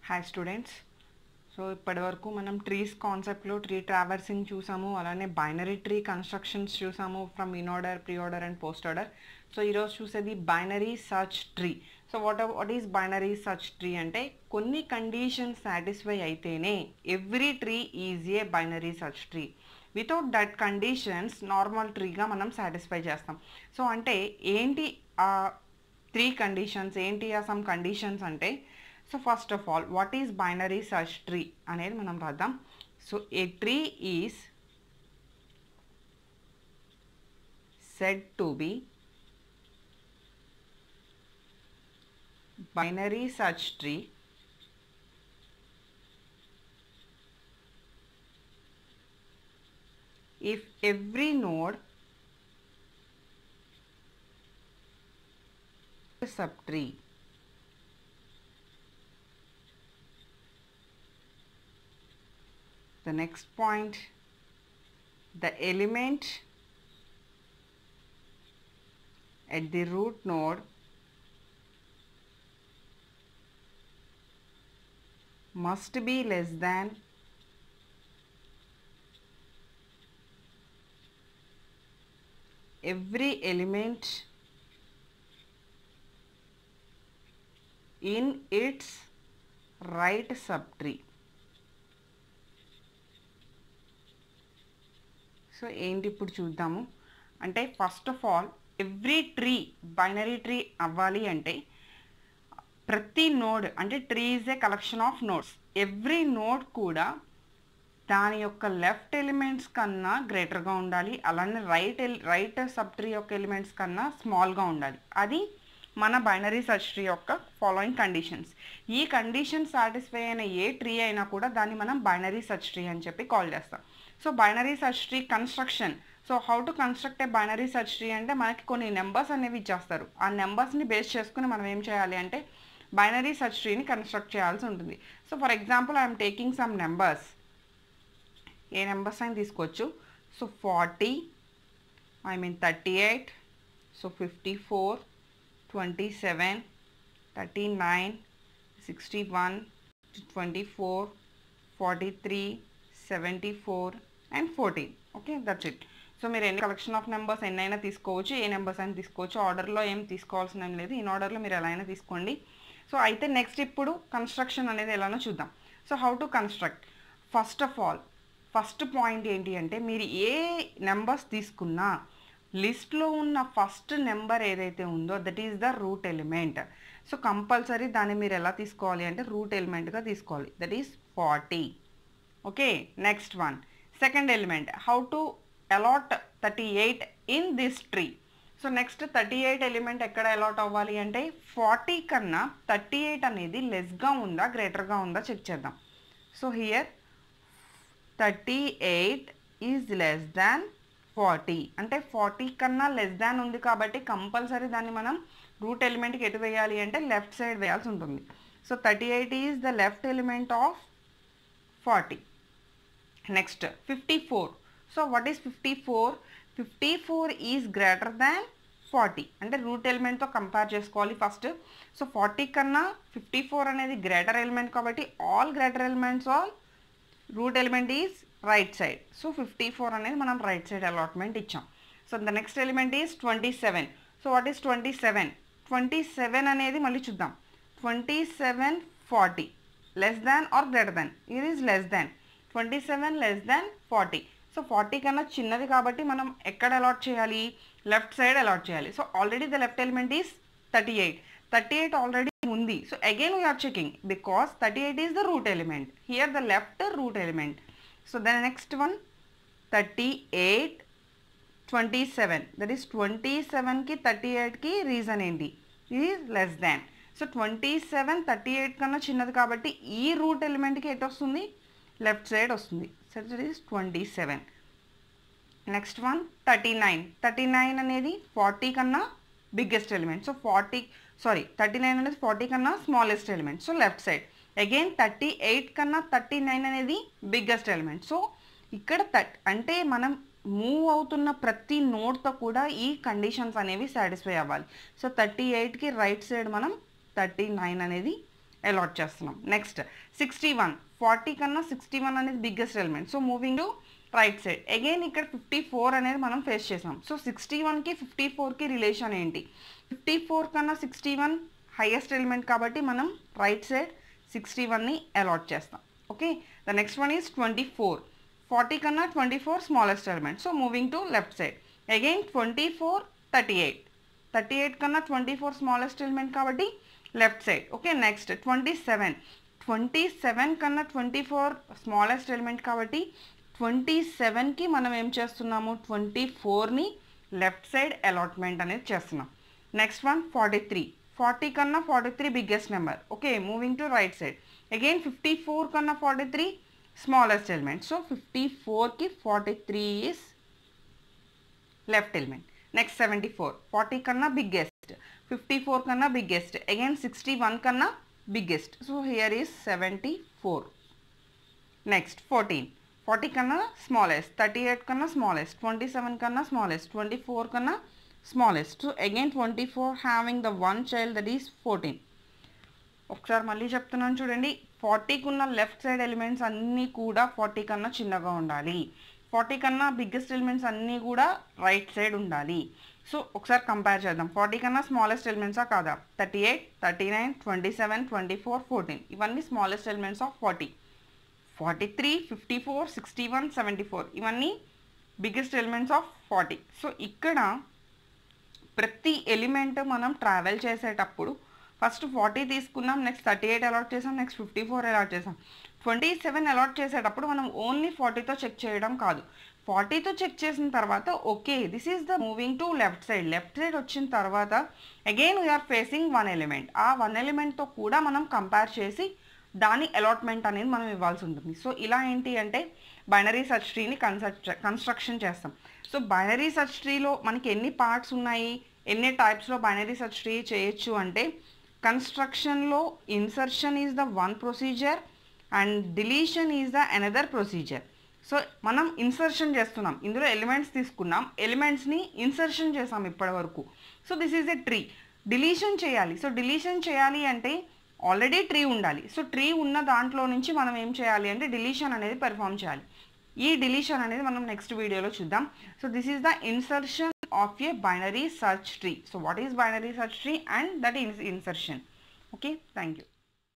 Hi students so ఇప్పటివరకు మనం trees కాన్సెప్ట్లో ట్రీ ట్రావర్సింగ్ చూసాము అలానే బైనరీ ట్రీ కన్స్ట్రక్షన్స్ చూసాము from in order pre order and post order so ఈరోజు చూసేది binary search tree so what what is binary search tree అంటే కొన్ని కండిషన్స్ సాటిస్ఫై అయితేనే every tree is a binary search tree without that conditions normal ట్రీగా మనం satisfy చేస్తాం so అంటే ఏంటి ఆ త్రీ కండిషన్స్ ఏంటి ఆ సమ్ కండిషన్స్ అంటే so first of all what is binary search tree అనేది మనం రాద్దాం so a tree is said to be binary search tree if every node subtree the next point the element at the root node must be less than every element in its right subtree. So ఏంటి ఇప్పుడు చూద్దాము అంటే first of all every tree binary tree అవ్వాలి అంటే ప్రతి node అంటే tree is a collection of nodes every node కూడా దాని యొక్క లెఫ్ట్ ఎలిమెంట్స్ కన్నా గ్రేటర్గా ఉండాలి అలానే రైట్ రైట్ సబ్ ట్రీ యొక్క ఎలిమెంట్స్ కన్నా స్మాల్గా ఉండాలి అది మన బైనరీ సర్చ్ ట్రీ యొక్క ఫాలోయింగ్ కండిషన్స్ ఈ కండిషన్ సాటిస్ఫై అయిన ఏ ట్రీ అయినా కూడా దాన్ని మనం బైనరీ సర్చ్ ట్రీ అని చెప్పి కాల్ చేస్తాం so binary search tree construction so how to construct a binary search tree అంటే మనకి కొన్ని నెంబర్స్ అనేవి ఇచ్చేస్తారు ఆ నెంబర్స్ని బేస్ చేసుకుని మనం ఏం చేయాలి అంటే బైనరీ సర్చ్ ట్రీని కన్స్ట్రక్ట్ చేయాల్సి ఉంటుంది so for example I'm taking some numbers ఏ నెంబర్స్ అయినా తీసుకోవచ్చు so forty I mean thirty eight so fifty four twenty seven thirty nine sixty one twenty four forty three seventy four and fourteen okay that's it so మీరు ఎన్ని collection of numbers ఎన్నైనా తీసుకోవచ్చు ఏ numbers అయినా తీసుకోవచ్చు ఆర్డర్లో ఏం తీసుకోవాల్సిన ఏం లేదు ఇన్ ఆర్డర్లో మీరు ఎలా అయినా తీసుకోండి సో అయితే నెక్స్ట్ ఇప్పుడు కన్స్ట్రక్షన్ అనేది ఎలానో చూద్దాం so how to construct first of all first point ఏంటి అంటే మీరు ఏ నెంబర్స్ తీసుకున్నా లిస్ట్లో ఉన్న ఫస్ట్ నెంబర్ ఏదైతే ఉందో that is the root element so compulsory దాన్ని మీరు ఎలా తీసుకోవాలి అంటే రూట్ ఎలిమెంట్గా తీసుకోవాలి that is forty okay next one second element how to allot thirty eight in this tree so next thirty eight element ఎక్కడ అలాట్ అవ్వాలి అంటే ఫార్టీ కన్నా థర్టీ ఎయిట్ అనేది లెస్గా ఉందా గ్రేటర్గా ఉందా చెక్ చేద్దాం so here thirty eight is less than forty అంటే forty కన్నా లెస్ దాన్ ఉంది కాబట్టి కంపల్సరీ దాన్ని మనం రూట్ ఎలిమెంట్కి ఎటు వేయాలి అంటే లెఫ్ట్ సైడ్ వేయాల్సి ఉంటుంది so thirty eight is the left element of forty next fifty four so what is fifty four fifty four is greater than forty అంటే రూట్ ఎలిమెంట్తో కంపేర్ చేసుకోవాలి ఫస్ట్ సో ఫార్టీ కన్నా ఫిఫ్టీ ఫోర్ అనేది greater element కాబట్టి all greater elements all root element is right side so fifty four అనేది మనం right side allotment ఇచ్చాం so the next element is twenty seven so what is twenty seven twenty seven అనేది మళ్ళీ చూద్దాం twenty seven forty less than or greater than it is less than twenty seven less than forty so forty కన్నా చిన్నది కాబట్టి మనం ఎక్కడ allot చేయాలి left side allot చేయాలి so already the left element is thirty eight thirty eight already ఉంది so again we are checking because thirty eight is the root element here the left root element so the next one thirty eight twenty seven that is twenty సెవెన్కి thirty ఎయిట్కి reason ఏంటి ఇది less than so twenty seven thirty eight కన్నా చిన్నది కాబట్టి ఈ root ఎలిమెంట్కి ఎటు వస్తుంది లెఫ్ట్ సైడ్ వస్తుంది so that is twenty seven next one thirty nine thirty nine అనేది ఫార్టీ కన్నా biggest element so forty sorry thirty nine అనేది ఫార్టీ కన్నా smallest element so left side again thirty eight కన్నా thirty nine అనేది biggest element so ఇక్కడ థర్ట్ అంటే మనం move అవుతున్న ప్రతి నోడ్తో కూడా ఈ కండిషన్స్ అనేవి సాటిస్ఫై అవ్వాలి సో థర్టీ ఎయిట్కి రైట్ సైడ్ మనం థర్టీ నైన్ అనేది అలాట్ చేస్తున్నాం నెక్స్ట్ సిక్స్టీ వన్ ఫార్టీ కన్నా సిక్స్టీ వన్ అనేది biggest element so moving to right side again ఇక్కడ ఫిఫ్టీ ఫోర్ అనేది మనం ఫేస్ చేసాం సో సిక్స్టీ వన్కి ఫిఫ్టీ ఫోర్కి రిలేషన్ ఏంటి ఫిఫ్టీ ఫోర్ కన్నా సిక్స్టీ వన్ హైయెస్ట్ ఎలిమెంట్ కాబట్టి మనం రైట్ సైడ్ సిక్స్టీ వన్ని అలాట్ చేస్తాం okay the next one is twenty four forty కన్నా twenty four smallest element so moving to left side again twenty four thirty eight thirty eight కన్నా twenty four smallest element కాబట్టి left side okay next twenty seven twenty seven కన్నా twenty four smallest element కాబట్టి twenty సెవెన్కి మనం ఏం చేస్తున్నాము twenty ఫోర్ని left side allotment అనేది చేస్తున్నాం next one forty three forty కన్నా forty three biggest number okay moving to right side again fifty four కన్నా forty three smallest element so fifty ఫోర్కి forty three is left element next seventy four forty కన్నా biggest fifty four కన్నా biggest again sixty one కన్నా biggest so here is seventy four next fourteen forty కన్నా smallest thirty eight కన్నా smallest twenty seven కన్నా smallest twenty four కన్నా smallest so again twenty four having the one child that is fourteen ఒకసారి మళ్ళీ చెప్తున్నాను చూడండి ఫార్టీకి ఉన్న లెఫ్ట్ సైడ్ ఎలిమెంట్స్ అన్నీ కూడా ఫార్టీ కన్నా చిన్నగా ఉండాలి ఫార్టీ కన్నా బిగ్గెస్ట్ ఎలిమెంట్స్ అన్నీ కూడా రైట్ సైడ్ ఉండాలి సో ఒకసారి కంపేర్ చేద్దాం ఫార్టీ కన్నా స్మాలెస్ట్ ఎలిమెంట్సా కాదా thirty eight thirty nine twenty seven twenty four fourteen ఇవన్నీ smallest elements of forty forty three fifty four sixty one seventy four ఇవన్నీ biggest elements of forty so ఇక్కడ ప్రతి ఎలిమెంట్ మనం ట్రావెల్ చేసేటప్పుడు ఫస్ట్ ఫార్టీ తీసుకున్నాం next thirty eight allot చేసాం next fifty four allot చేసాం twenty seven allot చేసేటప్పుడు మనం ఓన్లీ ఫార్టీతో చెక్ చేయడం కాదు ఫార్టీతో చెక్ చేసిన తర్వాత okay this is the moving to left side left side వచ్చిన తర్వాత again we are facing one element ఆ వన్ ఎలిమెంట్తో కూడా మనం కంపేర్ చేసి దాని అలాట్మెంట్ అనేది మనం ఇవ్వాల్సి ఉంటుంది సో ఇలా ఏంటి అంటే బైనరీ సర్చ్ ట్రీని కన్స్ట్రక్ట్ కన్స్ట్రక్షన్ చేస్తాం సో బైనరీ సర్చ్ ట్రీలో మనకి ఎన్ని పార్ట్స్ ఉన్నాయి ఎన్ని టైప్స్లో బైనరీ సర్చ్ ట్రీ చేయొచ్చు అంటే కన్స్ట్రక్షన్లో insertion is the one procedure and deletion is the another procedure so మనం ఇన్సర్షన్ చేస్తున్నాం ఇందులో ఎలిమెంట్స్ తీసుకున్నాం ఎలిమెంట్స్ని ఇన్సర్షన్ చేసాం ఇప్పటి వరకు so this is a tree deletion చేయాలి సో డిలీషన్ చేయాలి అంటే ఆల్రెడీ ట్రీ ఉండాలి సో ట్రీ ఉన్న దాంట్లో నుంచి మనం ఏం చేయాలి అంటే డిలీషన్ అనేది పెర్ఫామ్ చేయాలి ఈ డిలీషన్ అనేది మనం నెక్స్ట్ వీడియోలో చూద్దాం so this is the insertion of a binary search tree so what is binary search tree and that is insertion okay thank you